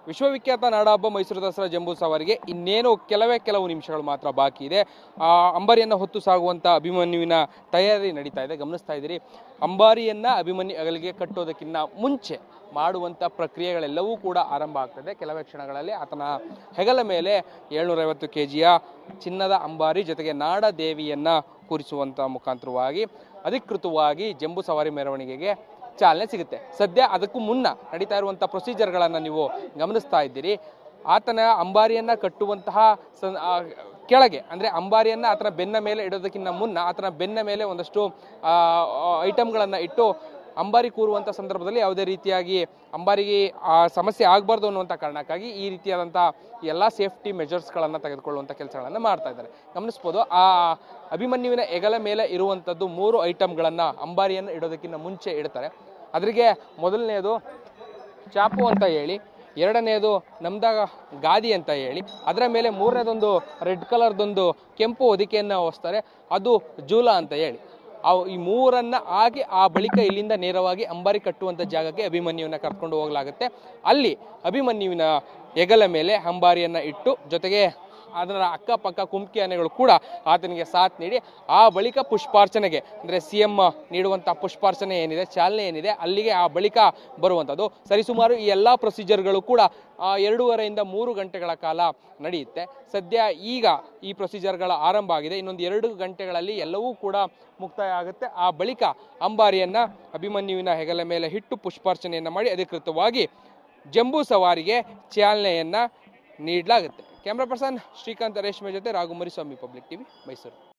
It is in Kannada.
ವಿಶ್ವವಿಖ್ಯಾತ ನಾಡಹಬ್ಬ ಮೈಸೂರು ದಸರಾ ಜಂಬೂ ಸವಾರಿಗೆ ಇನ್ನೇನು ಕೆಲವೇ ಕೆಲವು ನಿಮಿಷಗಳು ಮಾತ್ರ ಬಾಕಿ ಇದೆ ಆ ಅಂಬಾರಿಯನ್ನು ಹೊತ್ತು ಸಾಗುವಂಥ ಅಭಿಮನ್ಯುವಿನ ತಯಾರಿ ನಡೀತಾ ಇದೆ ಗಮನಿಸ್ತಾ ಇದ್ದೀರಿ ಅಂಬಾರಿಯನ್ನು ಅಭಿಮನ್ಯು ಹೆಗಲಿಗೆ ಕಟ್ಟೋದಕ್ಕಿಂತ ಮುಂಚೆ ಮಾಡುವಂಥ ಪ್ರಕ್ರಿಯೆಗಳೆಲ್ಲವೂ ಕೂಡ ಆರಂಭ ಆಗ್ತದೆ ಕೆಲವೇ ಕ್ಷಣಗಳಲ್ಲಿ ಆತನ ಹೆಗಲ ಮೇಲೆ ಏಳ್ನೂರೈವತ್ತು ಕೆ ಜಿಯ ಚಿನ್ನದ ಅಂಬಾರಿ ಜೊತೆಗೆ ನಾಡ ದೇವಿಯನ್ನು ಕೂರಿಸುವಂಥ ಮುಖಾಂತರವಾಗಿ ಅಧಿಕೃತವಾಗಿ ಜಂಬೂ ಸವಾರಿ ಮೆರವಣಿಗೆಗೆ ಚಾಲನೆ ಸಿಗುತ್ತೆ ಸದ್ಯ ಅದಕ್ಕೂ ಮುನ್ನ ನಡೀತಾ ಇರುವಂಥ ಪ್ರೊಸೀಜರ್ಗಳನ್ನು ನೀವು ಗಮನಿಸ್ತಾ ಇದ್ದೀರಿ ಆತನ ಅಂಬಾರಿಯನ್ನು ಕಟ್ಟುವಂತಹ ಸಂ ಆ, ಕೆಳಗೆ ಅಂದರೆ ಅಂಬಾರಿಯನ್ನು ಆತನ ಬೆನ್ನ ಮೇಲೆ ಇಡೋದಕ್ಕಿಂತ ಮುನ್ನ ಆತನ ಬೆನ್ನ ಮೇಲೆ ಒಂದಷ್ಟು ಐಟಮ್ಗಳನ್ನು ಇಟ್ಟು ಅಂಬಾರಿ ಕೂರುವಂಥ ಸಂದರ್ಭದಲ್ಲಿ ಯಾವುದೇ ರೀತಿಯಾಗಿ ಅಂಬಾರಿಗೆ ಆ ಸಮಸ್ಯೆ ಆಗಬಾರ್ದು ಅನ್ನುವಂಥ ಕಾರಣಕ್ಕಾಗಿ ಈ ರೀತಿಯಾದಂಥ ಎಲ್ಲ ಸೇಫ್ಟಿ ಮೆಜರ್ಸ್ಗಳನ್ನು ತೆಗೆದುಕೊಳ್ಳುವಂಥ ಕೆಲಸಗಳನ್ನು ಮಾಡ್ತಾ ಇದ್ದಾರೆ ಗಮನಿಸ್ಬೋದು ಆ ಅಭಿಮನ್ಯುವಿನ ಹೆಗಲ ಮೇಲೆ ಇರುವಂಥದ್ದು ಮೂರು ಐಟಮ್ಗಳನ್ನು ಅಂಬಾರಿಯನ್ನು ಇಡೋದಕ್ಕಿಂತ ಮುಂಚೆ ಇಡ್ತಾರೆ ಅದರಿಗೆ ಮೊದಲನೆಯದು ಚಾಪು ಅಂತ ಹೇಳಿ ಎರಡನೆಯದು ನಮ್ದಾಗ ಗಾದಿ ಅಂತ ಹೇಳಿ ಅದರ ಮೇಲೆ ಮೂರನೇದೊಂದು ರೆಡ್ ಕಲರ್ದೊಂದು ಕೆಂಪು ಹೊದಿಕೆಯನ್ನು ಹೊಸ್ತಾರೆ ಅದು ಜೂಲ ಅಂತ ಹೇಳಿ ಅವು ಈ ಮೂರನ್ನ ಆಗಿ ಆ ಬಳಿಕ ಇಲ್ಲಿಂದ ನೇರವಾಗಿ ಅಂಬಾರಿ ಕಟ್ಟುವಂಥ ಜಾಗಕ್ಕೆ ಅಭಿಮನ್ಯುವಿನ ಕರ್ಕೊಂಡು ಹೋಗಲಾಗುತ್ತೆ ಅಲ್ಲಿ ಅಭಿಮನ್ಯುವಿನ ಹೆಗಲ ಮೇಲೆ ಅಂಬಾರಿಯನ್ನು ಇಟ್ಟು ಜೊತೆಗೆ ಅದರ ಅಕ್ಕಪಕ್ಕ ಕುಮ್ಕಿ ಆನೆಗಳು ಕೂಡ ಆತನಿಗೆ ಸಾಥ್ ನೀಡಿ ಆ ಬಳಿಕ ಪುಷ್ಪಾರ್ಚನೆಗೆ ಅಂದರೆ ಸಿ ಎಂ ನೀಡುವಂಥ ಪುಷ್ಪಾರ್ಚನೆ ಏನಿದೆ ಚಾಲನೆ ಏನಿದೆ ಅಲ್ಲಿಗೆ ಆ ಬಳಿಕ ಬರುವಂಥದ್ದು ಸರಿಸುಮಾರು ಈ ಎಲ್ಲ ಪ್ರೊಸೀಜರ್ಗಳು ಕೂಡ ಆ, ಎರಡೂವರೆಯಿಂದ ಮೂರು ಗಂಟೆಗಳ ಕಾಲ ನಡೆಯುತ್ತೆ ಸದ್ಯ ಈಗ ಈ ಪ್ರೊಸೀಜರ್ಗಳ ಆರಂಭ ಆಗಿದೆ ಇನ್ನೊಂದು ಎರಡು ಗಂಟೆಗಳಲ್ಲಿ ಎಲ್ಲವೂ ಕೂಡ ಮುಕ್ತಾಯ ಆಗುತ್ತೆ ಆ ಬಳಿಕ ಅಂಬಾರಿಯನ್ನು ಅಭಿಮನ್ಯುವಿನ ಹೆಗಲ ಮೇಲೆ ಇಟ್ಟು ಪುಷ್ಪಾರ್ಚನೆಯನ್ನು ಮಾಡಿ ಅಧಿಕೃತವಾಗಿ ಜಂಬೂ ಸವಾರಿಗೆ ಚಾಲನೆಯನ್ನು ನೀಡಲಾಗುತ್ತೆ ಕ್ಯಾಮ್ರಾ ಪರ್ಸನ್ ಶ್ರೀಕಾಂತ್ ರೇಷ್ಮೆ ಜೊತೆ ರಾಘು ಮರಿಸ್ವಾಮಿ ಪಬ್ಲಿಕ್ ಟಿವಿ ಮೈಸೂರು